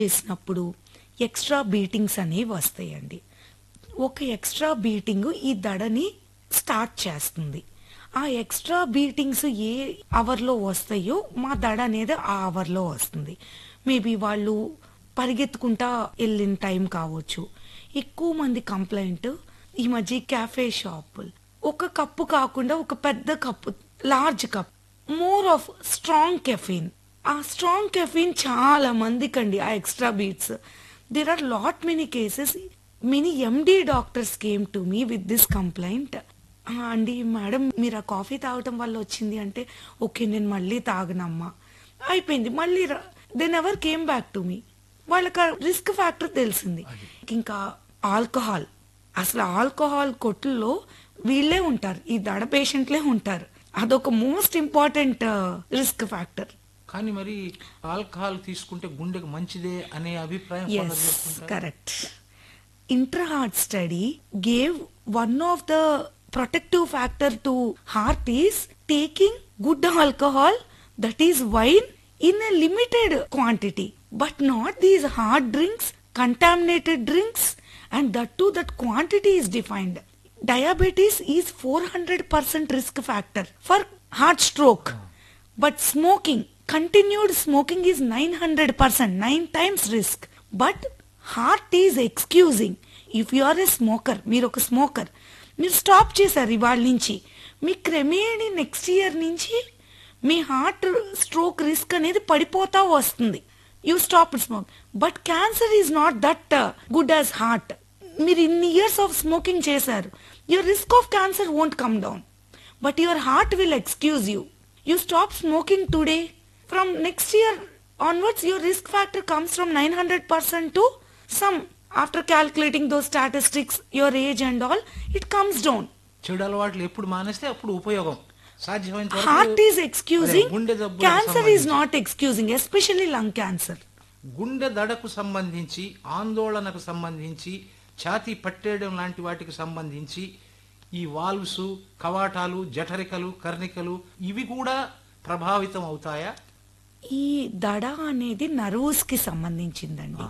చేసినప్పుడు extra beatings అనేవి వస్తాయండి ఒక ఎక్స్ట్రా బీటింగ్ ఈ దడని స్టార్ట్ చేస్తుంది ఆ ఎక్స్ట్రా బీటింగ్స్ ఏ అవర్లో వస్తాయో మా దడ అనేది ఆ అవర్లో వస్తుంది మేబీ వాళ్ళు పరిగెత్తుకుంటా వెళ్ళిన టైం కావచ్చు ఎక్కువ మంది కంప్లైంట్ ఈ మధ్య క్యాఫే షాప్ ఒక కప్పు కాకుండా ఒక పెద్ద కప్పు large cup more of strong caffeine ఆ స్ట్రాంగ్ కెఫీన్ చాలా మందికండి ఆ extra beats there are lot many cases many MD doctors came to me with this complaint అండి మేడం మీరు ఆ కాఫీ తాగటం వల్ల వచ్చింది అంటే ఓకే నేను మళ్ళీ తాగనమ్మా అయిపోయింది మళ్ళీ then ever came back to me వాళ్ళకి రిస్క్ ఫ్యాక్టర్ తెలిసింది ఇంకా ఆల్కహాల్ అసలు ఆల్కహాల్ కొట్టుల్లో వీళ్ళే ఉంటారు ఈ దడ పేషెంట్లే ఉంటారు అదొక మోస్ట్ ఇంపార్టెంట్ రిస్క్ ఫ్యాక్టర్ కానీ మరి ఆల్కహాల్ తీసుకుంటే గుండెకు మంచిదే అనే అభిప్రాయం కొందరు Yes, చెప్తుంటారు. correct. Intra-heart study gave one of the protective factor to heart is taking good alcohol, that is wine, in a limited quantity, but not these hard drinks, contaminated drinks, and that too that quantity is defined. Diabetes is 400% risk factor for heart stroke. But smoking, continued smoking is 900%, 9 times risk. But heart is excusing if you are a smoker మీరు ఒక smoker మీరు stop చేశారు ఇవాళ నుంచి మీ క్రమేణి next year నుంచి మీ heart stroke risk అనేది పడిపోతా వస్తుంది you stop smoke but cancer is not that good as heart మీరు ఇన్ని ఇయర్స్ ఆఫ్ స్మోకింగ్ చేశారు your risk of cancer won't come down but your heart will excuse you. You stop smoking today. From next year onwards, your risk factor comes from 900% to some. After calculating those statistics, your age and all, it comes down. చెడు అలవాట్లు ఎప్పుడు మానేస్తే అప్పుడు ఉపయోగం సాధ్యమైనంత వరకు Heart is excusing, అదే, గుండె జబ్బులకు cancer is సంబంధించి. not excusing, especially lung cancer. గుండె దడకు సంబంధించి ఆందోళనకు సంబంధించి ఛాతీ పట్టేయడం లాంటి వాటికి సంబంధించి ఈ వాల్వ్స్ కవాటాలు జఠరికలు కర్ణికలు ఇవి కూడా ప్రభావితం అవుతాయా ఈ దడ అనేది నర్వ్స్ కి సంబంధించిందండి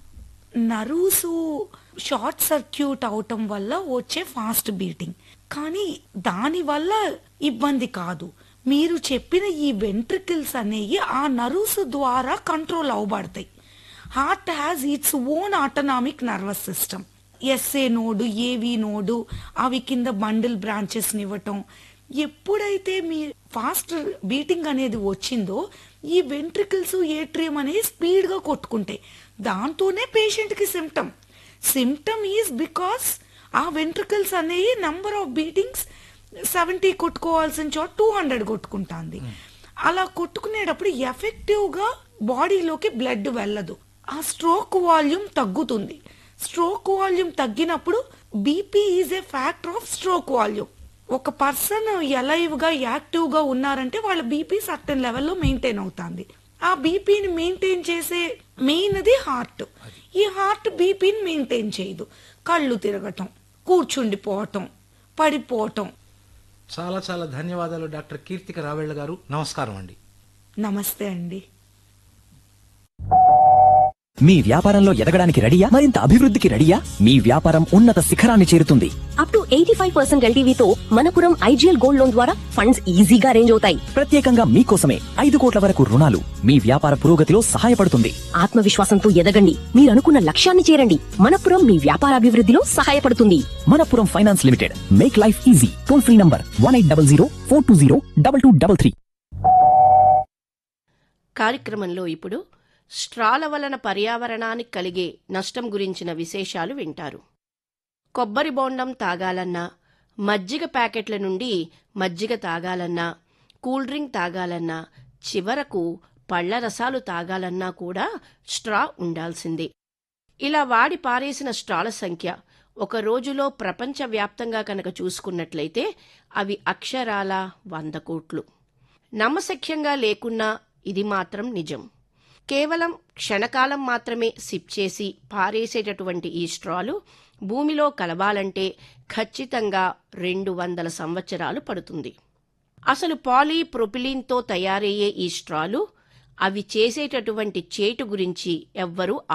నర్వ్స్ షార్ట్ సర్క్యూట్ అవటం వల్ల వచ్చే ఫాస్ట్ బీటింగ్ కానీ దాని వల్ల ఇబ్బంది కాదు మీరు చెప్పిన ఈ వెంట్రికల్స్ అనేవి ఆ నర్వ్స్ ద్వారా కంట్రోల్ అవ్వబడతాయి heart has its own autonomic nervous system SA node AV node అవి కింద బండిల్ బ్రాంచెస్ ఇవ్వటం ఎప్పుడైతే మీ ఫాస్ట్ బీటింగ్ అనేది వచ్చిందో ఈ వెంట్రికల్స్ ఏట్రియం అనేది స్పీడ్ గా కొట్టుకుంటాయి దాంతోనే పేషెంట్ కి symptom symptom is because uh ventricles అనేవి నంబర్ ఆఫ్ బీటింగ్స్ సెవెంటీ కొట్టుకోవాల్సిన చోట టూ హండ్రెడ్ కొట్టుకుంటాంది అలా కొట్టుకునేటప్పుడు ఎఫెక్టివ్ గా బాడీలోకి బ్లడ్ వెళ్ళదు ఆ స్ట్రోక్ వాల్యూమ్ తగ్గుతుంది స్ట్రోక్ వాల్యూమ్ తగ్గినప్పుడు BP is a factor of stroke volume ఒక పర్సన్ ఎలైవ్ గా యాక్టివ్ గా ఉన్నారంటే వాళ్ళ బీపీ సర్టన్ లెవెల్లో మెయింటైన్ అవుతుంది ఆ బీపీని మెయింటైన్ చేసే మెయిన్ అది హార్ట్ ఈ హార్ట్ బీపీని మెయింటైన్ చేయదు కళ్ళు తిరగటం కూర్చుండిపోవటం పడిపోవటం చాలా చాలా ధన్యవాదాలు డాక్టర్ కీర్తిక రావేళ్ల గారు నమస్కారం అండి నమస్తే అండి మీ వ్యాపారంలో ఎదగడానికి రెడీయా మరింత అభివృద్ధికి రెడీయా మీ వ్యాపారం ఉన్నత శిఖరాన్ని చేరుతుంది up to eighty five percent ఎల్టీవీతో మనపురం ఐజీఎల్ గోల్డ్ లోన్ ద్వారా ఫండ్స్ ఈజీగా అరేంజ్ అవుతాయి ప్రత్యేకంగా మీకోసమే ఐదు కోట్ల వరకు రుణాలు మీ వ్యాపార పురోగతిలో సహాయపడుతుంది ఆత్మవిశ్వాసంతో ఎదగండి మీరు అనుకున్న లక్ష్యాన్ని చేరండి మనపురం మీ వ్యాపార అభివృద్ధిలో సహాయపడుతుంది Manappuram finance limited make life easy toll free number one eight double zero four two zero double two double three కార్యక్రమంలో ఇప్పుడు స్ట్రాల వలన పర్యావరణానికి కలిగే నష్టం గురించిన విశేషాలు వింటారు కొబ్బరి బోండం తాగాలన్నా మజ్జిగ ప్యాకెట్ల నుండి మజ్జిగ తాగాలన్నా కూల్ డ్రింక్ తాగాలన్నా చివరకు పళ్ల రసాలు తాగాలన్నా కూడా స్ట్రా ఉండాల్సిందే ఇలా వాడి పారేసిన స్ట్రాల సంఖ్య ఒక రోజులో ప్రపంచవ్యాప్తంగా కనుక చూసుకున్నట్లయితే అవి అక్షరాల వంద కోట్లు నమ్మశక్యంగా లేకున్నా ఇది మాత్రం నిజం కేవలం క్షణకాలం మాత్రమే సిప్ చేసి పారేసేటటువంటి ఈ స్ట్రాలు భూమిలో కలవాలంటే ఖచ్చితంగా రెండు వందల సంవత్సరాలు పడుతుంది అసలు పాలీప్రొపిలీన్తో తయారయ్యే ఈ స్ట్రాలు అవి చేసేటటువంటి చేటు గురించి ఎవ్వరూ